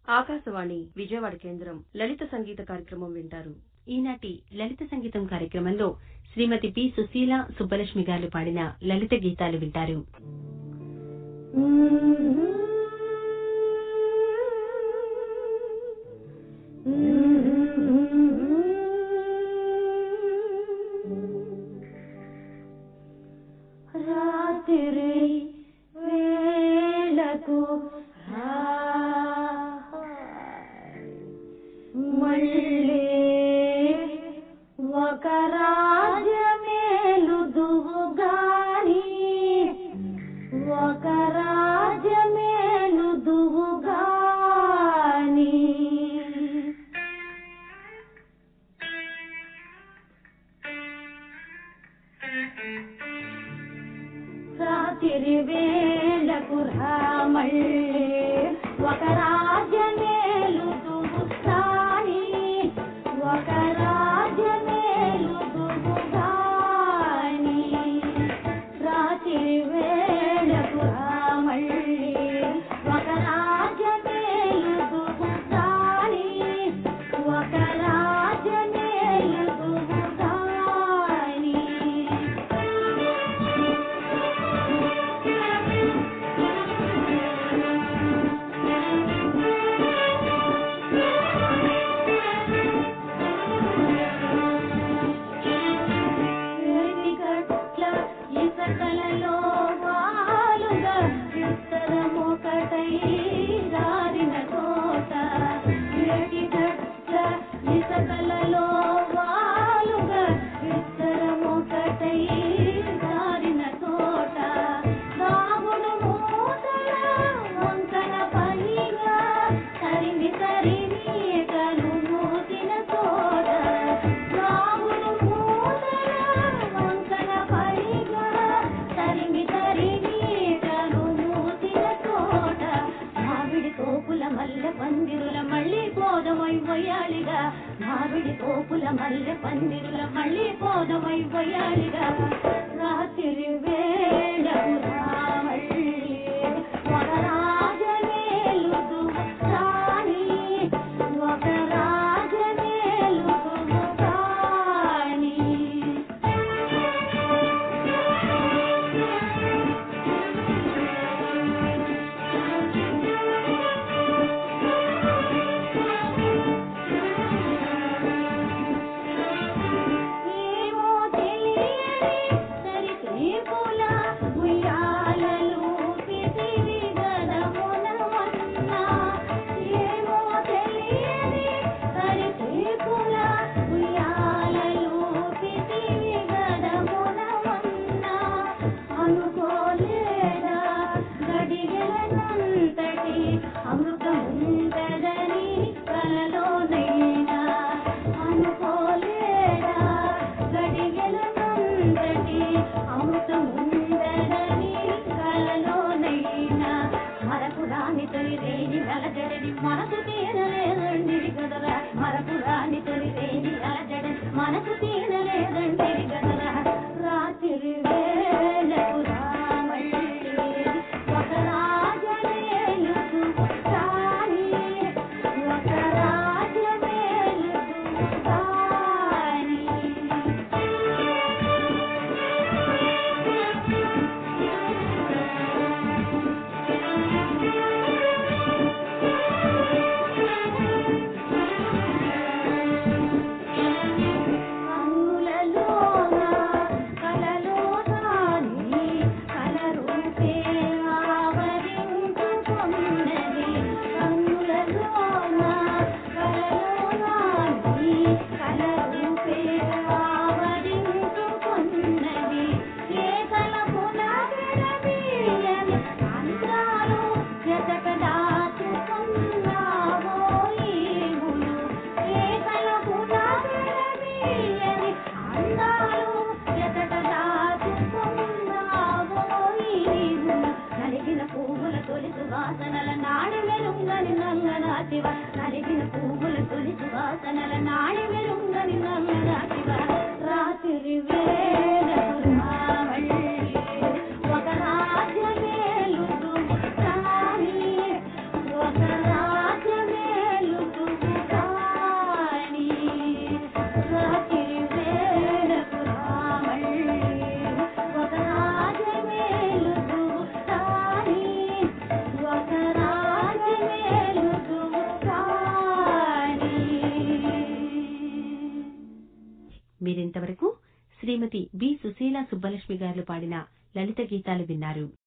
ఆకాశవాణి విజయవాడ కేంద్రం లలిత సంగీత కార్యక్రమం వింటారు ఈనాటి లలిత సంగీతం కార్యక్రమంలో శ్రీమతి పి సుశీల సుబ్బలక్ష్మి గారు పాడిన లలిత గీతాలు వింటారు రాత్రి వేళకు మళ్ళీ ఒక రాజమేలుదువు గాని ఒక రాజమేలుదువు గాని రాత్రి వేళకు రామళ్ళే ఒక రాజమేలుదువు గాని ఒక రాజమేలుదువు గాని రాత్రి వేళకు రామళ్ళే ఒక రాజమేలుదువు గాని ఒక రాజమేలుదువు గాని వేదికట్ల ఇసకలలో వాలుగా విస్తరమొకటై జారిన తోట వేదికట్ల ఇసకలలో వాలుగా విస్తరమొకటై జారిన తోట రాముడు మూతల వంకన పనిగా తరిమి తరిమి కను మూసిన తోట రాముడు మూతల వంకన పనిగా తరిమి తరిమి కను మూసిన తోట మామిడి తోపుల మల్లె పందిరుల మళ్ళీ పోదమై పోయాలిగా మామిడి తోపుల మల్లె పందిరుల మళ్ళీ పోదమై పోయాలిగా రాత్రి వేళకు రామళ్ళీ ఒక రాజమేలుదు రాణి ఒక రాజమేలుదు రాణి ఏమో తెలియని సరితేపుల ఉయ్యాలలు పిసిరి గదమునమన్నా ఏమో తెలియని సరితేపుల ఉయ్యాలలు పిసిరి గదమునమన్నా అనుకోలేదా గడిగలనంతటి అమృతముంటదని కలలోనైనా అనుకోలేదా గడిగలనంతటి అమృతముంటదని కలలోనైనా మరకు రాని తొలి రేని అలజడని మనసు తీరలేదండి కదరా మరకు రాని తొలి రేని అలజడని మనసు తీరలేదండి కదరా రాత్రి వేళకు రామళ్ళీ ఒక రాజమేలుకు రాణి ఒక రాజమేలుకు రాణి కన్నులలోన కలలోనాని కలరూపే ఆవరించుకున్నది కన్నులలోన కలలోనాని కలరూపే ఆవరించుకున్నది ఏ కలపున విడదీయని అందాలు ఎతక దాచుకున్నావో ఈవులు ఏ కలపున విడదీయని అందాలు ఎతక దాచుకున్నావో ఈవులు నలిగిన పువ్వుల తొలి సువాసనల నాడి మెరుంగని నంగనాచివ నలిగిన పువ్వుల తొలి సువాసనల నాడి మెరుంగని నంగనాచివ రాత్రి వేళకు రావళ్ళి ఒక రాజ్యమేలుదు రాణి ఒక రాజ్యమే మీరింతవరకు శ్రీమతి బి సుశీల సుబ్బలక్ష్మి గారు పాడిన లలిత గీతాలు విన్నారు